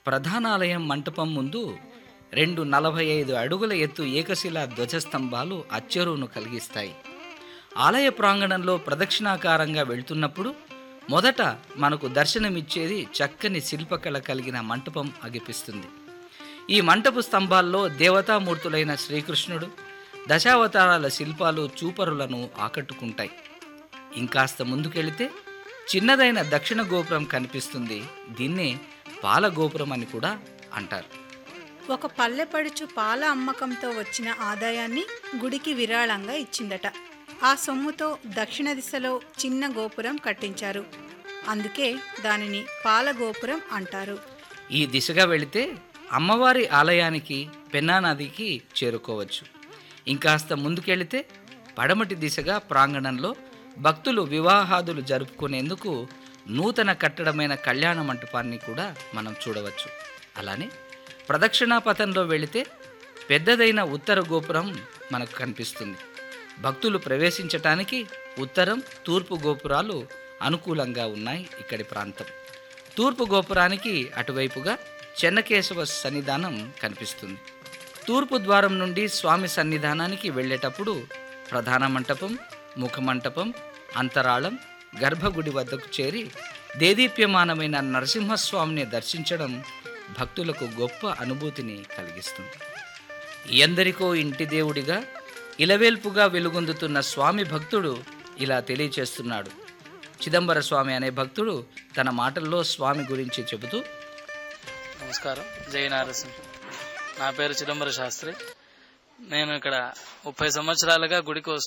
ప్రధానాలయం మంటపం ముందు రెండు నలభై ఐదు అడుగుల ఎత్తు ఏకశిలా ధ్వజస్తంభాలు అచ్చరువును కలిగిస్తాయి ఆలయ ప్రాంగణంలో ప్రదక్షిణాకారంగా వెళ్తున్నప్పుడు మొదట మనకు దర్శనమిచ్చేది చక్కని శిల్పకళ కలిగిన మంటపం అగిపిస్తుంది ఈ మంటపు స్తంభాల్లో దేవతామూర్తులైన శ్రీకృష్ణుడు దశావతారాల శిల్పాలు చూపరులను ఆకట్టుకుంటాయి ఇంకాస్త ముందుకెళితే చిన్నదైన దక్షిణ గోపురం కనిపిస్తుంది దీన్నే పాల గోపురం అని కూడా అంటారు ఒక పల్లెపడుచు పాల అమ్మకంతో వచ్చిన ఆదాయాన్ని గుడికి విరాళంగా ఇచ్చిందట ఆ సొమ్ముతో దక్షిణ దిశలో చిన్న గోపురం కట్టించారు అందుకే దానిని పాల గోపురం అంటారు ఈ దిశగా వెళితే అమ్మవారి ఆలయానికి పెన్నా నదికి చేరుకోవచ్చు ఇంకాస్త ముందుకెళితే పడమటి దిశగా ప్రాంగణంలో భక్తులు వివాహాదులు జరుపుకునేందుకు నూతన కట్టడమైన కళ్యాణ మంటపాన్ని కూడా మనం చూడవచ్చు అలానే ప్రదక్షిణా పథంలో వెళితే పెద్దదైన ఉత్తర గోపురం మనకు కనిపిస్తుంది భక్తులు ప్రవేశించటానికి ఉత్తరం తూర్పు గోపురాలు అనుకూలంగా ఉన్నాయి ఇక్కడి ప్రాంతం తూర్పు గోపురానికి అటువైపుగా చెన్నకేశవ సన్నిధానం కనిపిస్తుంది తూర్పు ద్వారం నుండి స్వామి సన్నిధానానికి వెళ్ళేటప్పుడు ప్రధాన మంటపం ముఖమంటపం అంతరాళం గర్భగుడి వద్దకు చేరి దేదీప్యమానమైన నరసింహస్వామిని దర్శించడం భక్తులకు గొప్ప అనుభూతిని కలిగిస్తుంది ఎందరికో ఇంటి దేవుడిగా ఇలవేల్పుగా వెలుగొందుతున్న స్వామి భక్తుడు ఇలా తెలియచేస్తున్నాడు చిదంబర స్వామి అనే భక్తుడు తన మాటల్లో స్వామి గురించి చెబుతూ నమస్కారం జై నారసింహ నా పేరు చిదంబర శాస్త్రి నేను ఇక్కడ ముప్పై సంవత్సరాలుగా గుడికి వస్తూ